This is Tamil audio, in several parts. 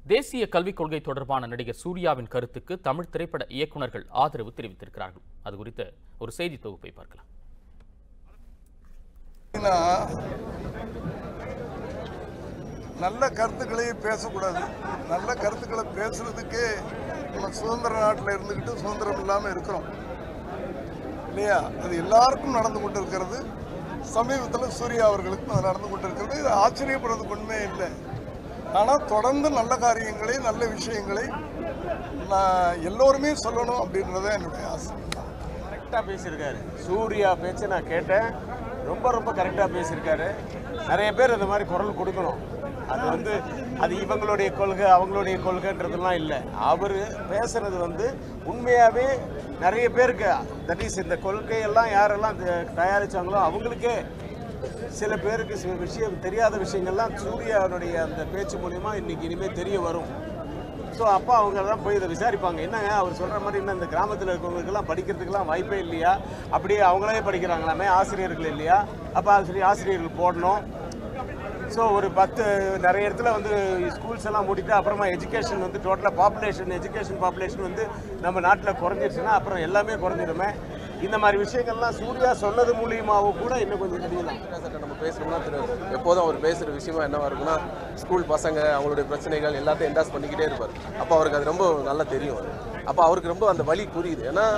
தேசிய கல்விக் கொள்கை தொடர்பான நடிகர் சூர்யாவின் கருத்துக்கு தமிழ் திரைப்பட இயக்குனர்கள் ஆதரவு தெரிவித்திருக்கிறார்கள் அது குறித்த ஒரு செய்தி தொகுப்பை பார்க்கலாம் ஏன்னா, நல்ல கருத்துக்களை பேசக்கூடாது நல்ல கருத்துக்களை பேசுறதுக்கே நம்ம சுதந்திர நாட்டில் இருந்துக்கிட்டு சுதந்திரம் இல்லாமல் இருக்கிறோம் இல்லையா அது எல்லாருக்கும் நடந்து கொண்டு இருக்கிறது சமீபத்தில் சூர்யா அவர்களுக்கும் அது நடந்து கொண்டு இருக்கிறது இது ஆச்சரியப்படுறதுக்கு ஒன்றுமே இல்லை ஆனால் தொடர்ந்து நல்ல காரியங்களை நல்ல விஷயங்களை நான் எல்லோருமே சொல்லணும் அப்படின்றத என்னுடைய ஆசை கரெக்டாக பேசியிருக்காரு சூர்யா பேச்சு நான் கேட்டேன் ரொம்ப ரொம்ப கரெக்டாக பேசியிருக்காரு நிறைய பேர் இந்த மாதிரி குரல் கொடுக்கணும் அது வந்து அது இவங்களுடைய கொள்கை அவங்களுடைய கொள்கைன்றதுலாம் இல்லை அவர் பேசுறது வந்து உண்மையாகவே நிறைய பேருக்கு தட் இஸ் இந்த கொள்கையெல்லாம் யாரெல்லாம் த- தயாரிச்சாங்களோ அவங்களுக்கே சில பேருக்கு சில விஷயம் தெரியாத விஷயங்கள்லாம் சூர்யாவுடைய அந்த பேச்சு மூலிமா இன்னைக்கு இனிமேல் தெரிய வரும் ஸோ அப்போ அவங்க தான் போய் இதை விசாரிப்பாங்க என்னங்க அவர் சொல்கிற மாதிரி இன்னும் இந்த கிராமத்தில் இருக்கிறவங்களுக்கெல்லாம் படிக்கிறதுக்கெல்லாம் வாய்ப்பே இல்லையா அப்படியே அவங்களே படிக்கிறாங்களாமே ஆசிரியர்கள் இல்லையா அப்போ ஆசிரியர் ஆசிரியர்கள் போடணும் ஸோ ஒரு பத்து நிறைய இடத்துல வந்து ஸ்கூல்ஸ் எல்லாம் மூடிட்டு அப்புறமா எஜுகேஷன் வந்து டோட்டலாக பாப்புலேஷன் எஜுகேஷன் பாப்புலேஷன் வந்து நம்ம நாட்டில் குறைஞ்சிருச்சுன்னா அப்புறம் எல்லாமே குறைஞ்சிருமே இந்த மாதிரி விஷயங்கள்லாம் சூர்யா சொன்னது மூலியமாகவும் கூட இன்னும் கொஞ்சம் தெரியலாம் சட்ட நம்ம பேசணும்னா திரு எப்போதும் அவர் பேசுகிற விஷயமா என்னவா இருக்குன்னா ஸ்கூல் பசங்க அவங்களுடைய பிரச்சனைகள் எல்லாத்தையும் என்டாஸ் பண்ணிக்கிட்டே இருப்பார் அப்போ அவருக்கு அது ரொம்ப நல்லா தெரியும் அது அப்போ அவருக்கு ரொம்ப அந்த வழி புரியுது ஏன்னா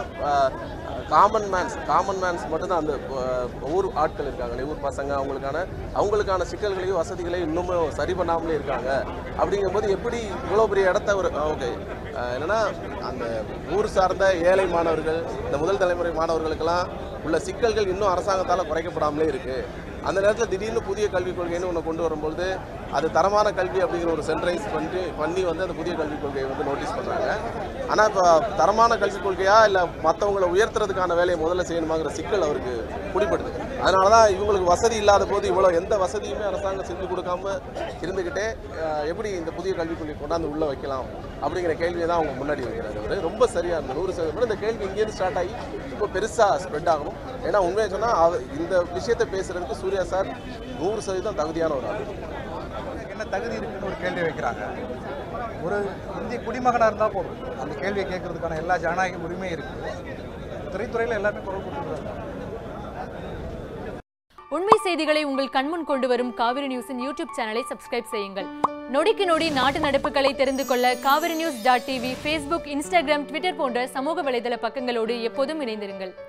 காமன் மேன்ஸ் காமன் மேன்ஸ் மட்டும்தான் அந்த ஆஹ், ஊர் ஆட்கள் இருக்காங்களே ஊர் பசங்க அவங்களுக்கான அவங்களுக்கான சிக்கல்களையும் வசதிகளையும் இன்னமும் சரி பண்ணாமலே இருக்காங்க அப்படிங்கும்போது எப்படி இவ்வளோ பெரிய இடத்த ஒரு ஓகே என்னன்னா அந்த ஊர் சார்ந்த ஏழை மாணவர்கள் இந்த முதல் தலைமுறை மாணவர்களுக்கெல்லாம் உள்ள சிக்கல்கள் இன்னும் அரசாங்கத்தால் குறைக்கப்படாமலே இருக்குது அந்த நேரத்தில் திடீர்னு புதிய கல்விக் கொள்கைன்னு ஒன்று கொண்டு வரும்பொழுது அது தரமான கல்வி அப்படிங்கிற ஒரு சென்ட்ரைஸ் பண்ணி பண்ணி வந்து அந்த புதிய கல்விக் கொள்கையை வந்து நோட்டீஸ் பண்ணுறாங்க ஆனால் இப்போ தரமான கல்விக் கொள்கையா இல்லை மற்றவங்களை உயர்த்துறதுக்கான வேலையை முதல்ல செய்யணுமாங்கிற சிக்கல் அவருக்கு பிடிப்படுது அதனால தான் இவங்களுக்கு வசதி இல்லாத போது இவ்வளோ எந்த வசதியுமே அரசாங்கம் செஞ்சு கொடுக்காம இருந்துக்கிட்டே அஹ், எப்படி இந்த புதிய கல்விக் கொள்கை கொண்டாந்து உள்ளே வைக்கலாம் அப்படிங்கிற கேள்வியை தான் அவங்க முன்னாடி வைக்கிறாரு அவர் ரொம்ப சரியாக இருந்தது நூறு சதவீதம் இந்த கேள்வி இங்கேருந்து ஸ்டார்ட் ஆகி இப்போ பெருசாக ஸ்ப்ரெட் ஆகணும் ஏன்னா உண்மையை சொன்னால் இந்த விஷயத்தை பேசுறதுக்கு சூர்யா சார் நூறு சதவீதம் தகுதியான ஒரு ஆள் என்ன தகுதி இருக்குன்னு ஒரு கேள்வி வைக்கிறாங்க ஒரு இந்திய குடிமகனாக இருந்தால் போதும் அந்த கேள்வியை கேட்கறதுக்கான எல்லா ஜனநாயக உரிமையும் இருக்குது திரைத்துறையில் எல்லாமே குரல் கொடுத்துருக்காங்க உண்மை செய்திகளை உங்கள் கண்முன் கொண்டு வரும் காவிரி நியூஸின் யூடியூப் சேனலை சப்ஸ்கிரைப் செய்யுங்கள் நொடிக்கு நொடி நாட்டு நடப்புகளை தெரிந்து கொள்ள Kaveri news dot TV Facebook Instagram Twitter போன்ற சமூக வலைதள பக்கங்களோடு எப்போதும் இணைந்திருங்கள்